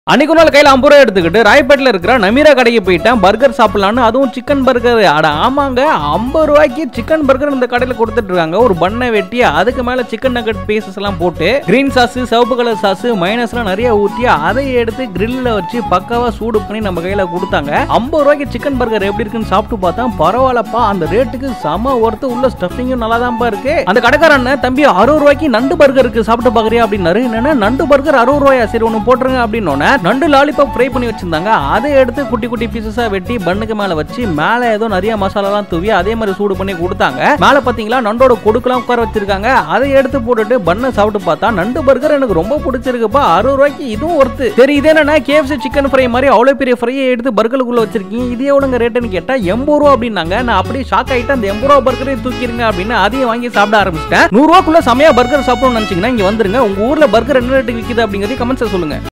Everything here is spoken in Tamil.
அன்னைக்கு ஒரு நாள் கையில் ஐம்பது ரூபா எடுத்துக்கிட்டு ராயப்பேட்டில் இருக்கிற நமீரா கடைக்கு போயிட்டேன் பர்கர் சாப்பிடலான்னு அதுவும் சிக்கன் பர்கர் அட ஆமாங்க ஐம்பது ரூபாய்க்கு சிக்கன் பர்கர் இந்த கடையில் கொடுத்துட்டு இருக்காங்க ஒரு பண்ணை வெட்டி அதுக்கு மேலே சிக்கன் நக்கட் பீசஸ் எல்லாம் போட்டு கிரீன் சாஸ் சிவப்பு கலர் சாஸ் மைனஸ்லாம் நிறைய ஊற்றி அதை எடுத்து கிரில்ல வச்சு பக்காவா சூடு பண்ணி நம்ம கையில் கொடுத்தாங்க ஐம்பது ரூபாய்க்கு சிக்கன் பர்கர் எப்படி இருக்குன்னு சாப்பிட்டு பார்த்தா பரவாயில்லப்பா அந்த ரேட்டுக்கு செம ஒர்த்து உள்ள ஸ்டஃபிங்கும் நல்லா இருக்கு அந்த கடைக்காரன் தம்பி அறுபது ரூபாய்க்கு நண்டு பர்கர் இருக்கு சாப்பிட்டு பாக்குறியா அப்படின்னாரு என்னன்னா நண்டு பர்கர் அறுபது ரூபாயா சரி ஒன்று போட்டுருங்க அப்படின்னு நண்டு லாலிபாப் ஃப்ரை பண்ணி வச்சிருந்தாங்க அதை எடுத்து குட்டி குட்டி பீசஸா வெட்டி பன்னுக்கு மேல வச்சு மேல ஏதோ நிறைய மசாலாலாம் தூவி அதே மாதிரி சூடு பண்ணி கொடுத்தாங்க மேல பாத்தீங்களா நண்டோட கொடுக்கலாம் உட்கார வச்சிருக்காங்க அதை எடுத்து போட்டுட்டு பண்ணை சாப்பிட்டு பார்த்தா நண்டு பர்கர் எனக்கு ரொம்ப பிடிச்சிருக்குப்பா அறுபது ரூபாய்க்கு இதுவும் ஒர்த்து சரி இது என்னன்னா கேஎஃப்சி சிக்கன் ஃப்ரை மாதிரி அவ்வளவு பெரிய ஃப்ரையை எடுத்து பர்கருக்குள்ள வச்சிருக்கீங்க இது எவ்வளோங்க ரேட்டுன்னு கேட்டா எண்பது ரூபா அப்படின்னாங்க நான் அப்படியே ஷாக் ஆயிட்டு அந்த எண்பது ரூபா பர்கரே தூக்கிருங்க அப்படின்னு அதையும் வாங்கி சாப்பிட ஆரம்பிச்சிட்டேன் நூறு ரூபாக்குள்ள செமையா பர்கர் சாப்பிடணும்னு நினைச்சீங்கன்னா இங்க வந்துருங்க உங்க ஊர்ல பர்கர் என்ன ரேட்டு விற்கிது அப்படிங்கிறதையும் கமெண்ட்ஸ் சொல்லுங்க